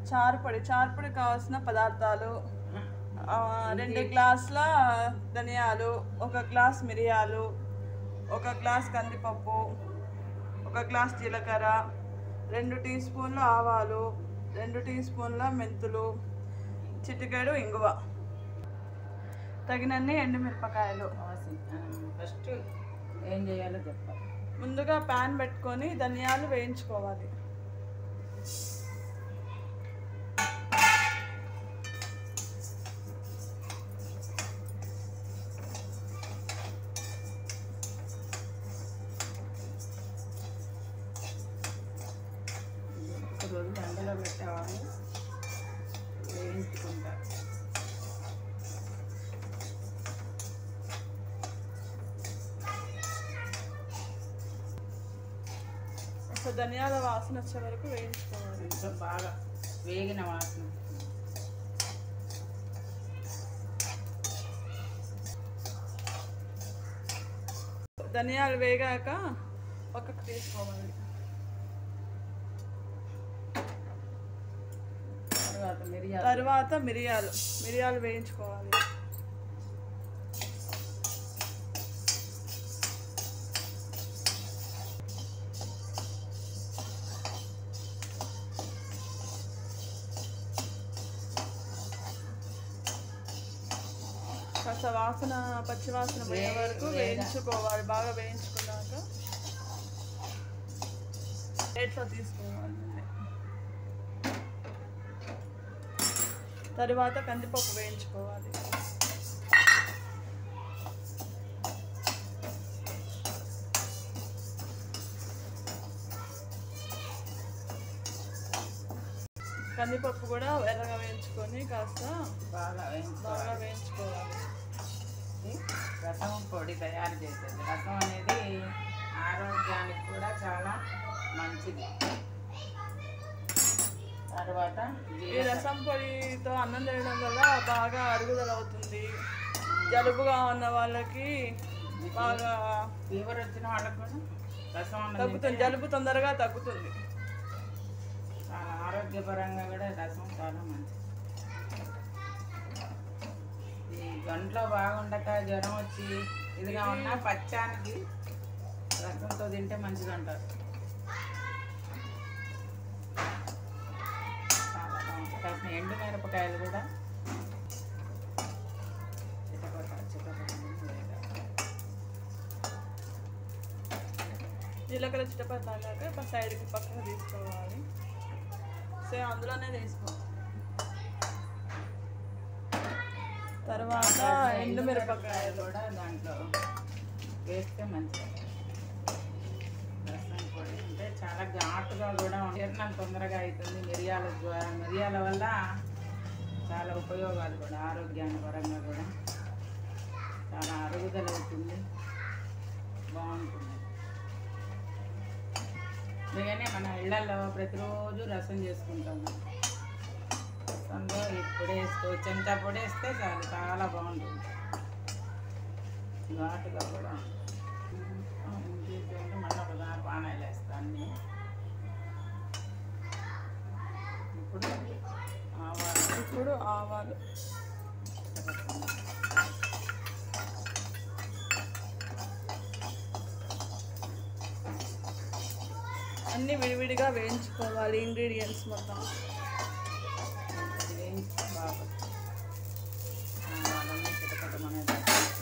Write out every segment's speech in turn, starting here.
చారుపొడి చారుపొడి కావాల్సిన పదార్థాలు ఆ, రెండు గ్లాసుల ధనియాలు ఒక గ్లాస్ మిరియాలు ఒక గ్లాస్ కందిపప్పు ఒక గ్లాస్ జీలకర్ర రెండు టీ స్పూన్ల ఆవాలు రెండు టీ స్పూన్ల మెంతులు చిటికెడు ఇంగువ తగినన్ని ఎండుమిరపకాయలు ఫస్ట్ ఏం చేయాలో చెప్పాలి ముందుగా ప్యాన్ పెట్టుకొని ధనియాలు వేయించుకోవాలి ఒక రోజు ఎండలో పెట్టేవాళ్ళు వేయించుకుంటారు సో ధనియాల వాసన వచ్చే వరకు వేయించుకోవాలి కొంచెం బాగా వేగిన వాసన వస్తుంది. ధనియాలు వేగాక పక్కకు తీసుకోవాలి తర్వాత మిరియాలు తర్వాత మిరియాలు మిరియాలు వేయించుకోవాలి కాస్త వాసన పచ్చి వాసన పోయే వే- వరకు వేగ- వేయించుకోవాలి బాగా వేయించుకున్నాక ప్లేట్లో తీసుకోవాలి మళ్ళీ. తరువాత కందిపప్పు వేయించుకోవాలి కందిపప్పు కూడా ఎర్రగా వేయించుకొని కాస్త బాగా వేయించుకోవాలి బాగా వేయించుకోవాలి ఇది రసం పొడి తయారు చేసేది రసం అనేది ఆరోగ్యానికి కూడా చాలా మంచిది తర్వాత ఈ జీలకర్ర. రసం పొడితో అన్నం తినడం వల్ల బాగా అరుగుదల అవుతుంది జలుబుగా ఉన్న వాళ్ళకి బాగా ఫీవర్ వచ్చిన వాళ్ళకి కూడా రసం అన్నం తగ్గుతుంది తింటే జలుబు తొందరగా తగ్గుతుంది చాలా ఆరోగ్యపరంగా కూడా రసం చాలా మంచిది ఈ గంటలో బాగుండక జ్వరం వచ్చి ఇదిగా ఉన్న పచ్చానికి రసంతో తింటే మంచిది అంటారు చాలా బాగుంటుంది కాసిన ఎండు మిరపకాయలు కూడా చిటపట చిటపట వేయాలి. జీలకర్ర చిట్టపడి తాగాక సైడ్కి పక్కన తీసుకోవాలి సో అందులోనే తీసుకో తర్వాత ఎండుమిరపకాయలు కూడా దాంట్లో వేస్తే మంచిది రసం పొడి అంటే చాలా ఘాటుగా కూడా ఉంటుంది. జీర్ణం తొందరగా అవుతుంది మిరియాల ద్వారా మిరియాల వల్ల చాలా ఉపయోగాలు కూడా ఆరోగ్యాన్ని పరంగా కూడా చాలా అరుగుదల అవుతుంది బాగుంటుంది అందుకనే మన ఇళ్లలో ప్రతిరోజు రసం చేసుకుంటాము రసంలో ఇప్పుడు వేసుకో చెంచా పొడి వేస్తే చాలు చాలా బాగుంటుంది ఘాటుగా కూడా తీసుకుంటే మళ్ళీ ఒకసారి పానాయిలు వేస్తాను అన్నీ ఇప్పుడు ఆవాలు ఇప్పుడు ఆవాలు అన్నీ విడివిడిగా వేయించుకోవాలి ఇంగ్రీడియంట్స్ మొత్తం అది వేయించి బాగా ఆవాలన్నీ చిటపటమనేది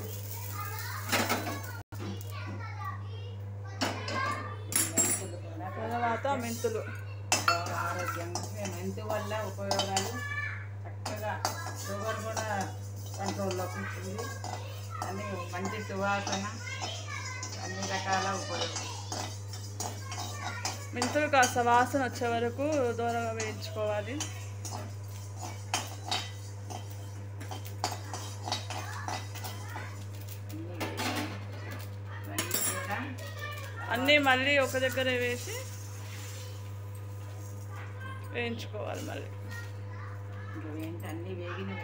మెంతులు కూడా తర్వాత మెంతులు బాగా ఆరోగ్యంగా మెంతు వల్ల ఉపయోగాలు చక్కగా షుగర్ కూడా కంట్రోల్లోకి ఉంటుంది అన్ని మంచి సువాసన అన్ని రకాల ఉపయోగం మెంతులు కాస్త వాసన వచ్చే వరకు దూరంగా వేయించుకోవాలి అన్నీ ఇవన్నీ కూడా అన్నీ మళ్ళీ ఒక దగ్గర వేసి వేయించుకోవాలి మళ్ళీ ఇంకా ఏంటి అన్నీ వేగినవి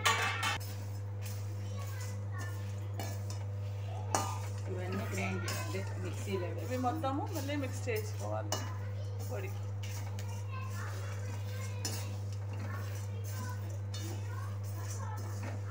ఇవన్నీ గ్రైండ్ అదే మిక్సీలో వేసి ఇవి మొత్తము మళ్ళీ మిక్స్ చేసుకోవాలి పొడి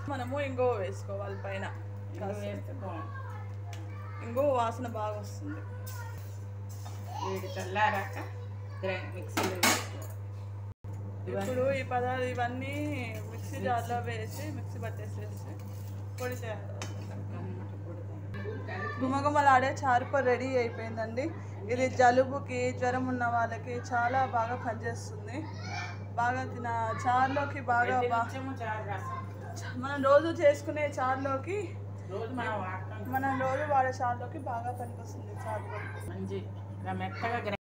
మనము ఇంగువ వేసుకోవాలి పైన ఇంగువ వేస్తే బాగుంటుంది ఇంగువ వాసన బాగా వస్తుంది వీడి చల్లారాక గ్రైండ్ మిక్సీలో వేసుకోవాలి ఇప్పుడు ఈ పదార్థాలు ఇవన్నీ మిక్సీ జార్లో వేసి మిక్సీ పట్టేసేసి పొడి చేయాలి అన్నమాట పొడి గుమగుమలాడే చారుప రెడీ అయిపోయిందండి ఇది జలుబుకి జ్వరం ఉన్న వాళ్ళకి చాలా బాగా పనిచేస్తుంది బాగా తిన చారులోకి బాగా బా కొంచెము చారు రసం మనం రోజు చేసుకునే చారులోకి రోజు మనం వాడతాం మనం రోజు వాడే చారులోకి బాగా పనికొస్తుంది చారులోకి మంచి ఇలా మెత్తగా